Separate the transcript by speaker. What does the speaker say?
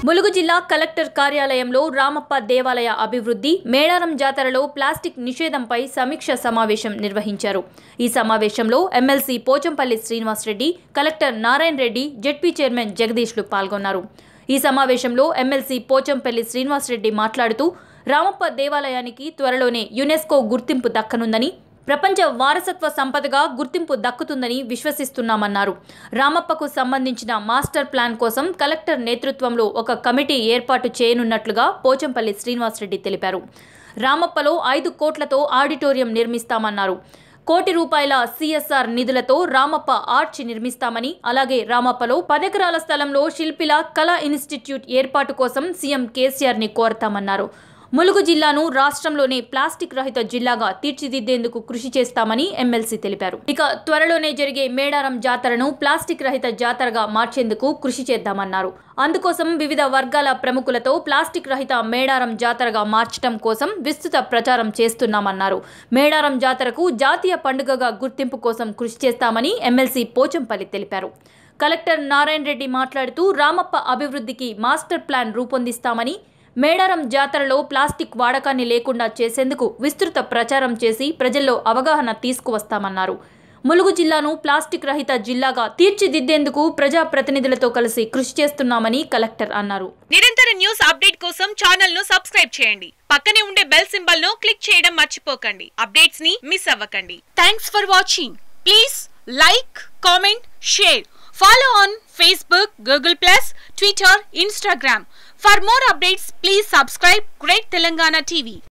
Speaker 1: ములుగు జిల్లా కలెక్టర్ కార్యాలయంలో రామప్ప దేవాలయ అభివృద్ధి మేడారం జాతరలో ప్లాస్టిక్ నిషేధంపై సమీక్ష సమావేశం నిర్వహించారు ఈ సమావేశంలో MLC Pochampally Srinivasa Reddy collector Narayana Reddy ZP chairman జగదీష్లు పాల్గొన్నారు ఈ సమావేశంలో ఎమ్మెల్సీ పోచంపల్లి శ్రీనివాసరెడ్డి మాట్లాడుతూ రామప్ప దేవాలయానికి త్వరలోనే యునెస్కో గుర్తింపు దక్కనుందని ప్రపంచ వారసత్వ సంపదగా గుర్తింపు దక్కుతుందని విశ్వసిస్తున్నామన్నారు రామప్పకు సంబంధించిన మాస్టర్ ప్లాన్ కోసం కలెక్టర్ నేతృత్వంలో ఒక కమిటీ ఏర్పాటు చేయనున్నట్లుగా పోచంపల్లి శ్రీనివాసరెడ్డి తెలిపారు రామప్పలో ఐదు కోట్లతో ఆడిటోరియం నిర్మిస్తామన్నారు కోటి రూపాయల సిఎస్ఆర్ నిధులతో రామప్ప ఆర్చ్ నిర్మిస్తామని అలాగే రామప్పలో పదెకరాల స్థలంలో శిల్పిల కళా ఇన్స్టిట్యూట్ ఏర్పాటు కోసం సీఎం కేసీఆర్ ని కోరతామన్నారు ములుగు జిల్లాను రాష్ట్రంలోనే ప్లాస్టిక్ రహిత జిల్లాగా తీర్చిదిద్దేందుకు కృషి చేస్తామని ఎమ్మెల్సీ తెలిపారు ఇక త్వరలోనే జరిగే మేడారం జాతరను ప్లాస్టిక్ రహిత జాతరగా మార్చేందుకు కృషి చేద్దామన్నారు అందుకోసం వివిధ వర్గాల ప్రముఖులతో ప్లాస్టిక్ రహిత మేడారం జాతరగా మార్చడం కోసం విస్తృత ప్రచారం చేస్తున్నామన్నారు మేడారం జాతరకు జాతీయ పండుగగా గుర్తింపు కోసం కృషి చేస్తామని ఎమ్మెల్సీ పోచంపల్లి తెలిపారు కలెక్టర్ నారాయణ రెడ్డి మాట్లాడుతూ రామప్ప అభివృద్ధికి మాస్టర్ ప్లాన్ రూపొందిస్తామని మేడారం జాతరలో ప్లాస్టిక్ వాడకాన్ని లేకుండా చేసేందుకు విస్తృత ప్రచారం చేసి ప్రజల్లో అవగాహన తీసుకువస్తామన్నారు ములుగు జిల్లాను ప్లాస్టిక్ రహిత జిల్లాగా తీర్చిదిద్దేందుకు ప్రజాప్రతినిధులతో కలిసి కృషి చేస్తున్నామని కలెక్టర్ అన్నారు
Speaker 2: నిరంతర న్యూస్ అప్డేట్ కోసం ఛానల్ ను సబ్స్క్రైబ్ చేయండి పక్కనే ఉండే బెల్ సింబల్ ను క్లిక్ చేయడం మర్చిపోకండి అప్డేట్స్ ని మిస్ అవ్వకండి thanks for watching please like comment share follow on Facebook Google plus Twitter Instagram for more updates please subscribe great Telangana TV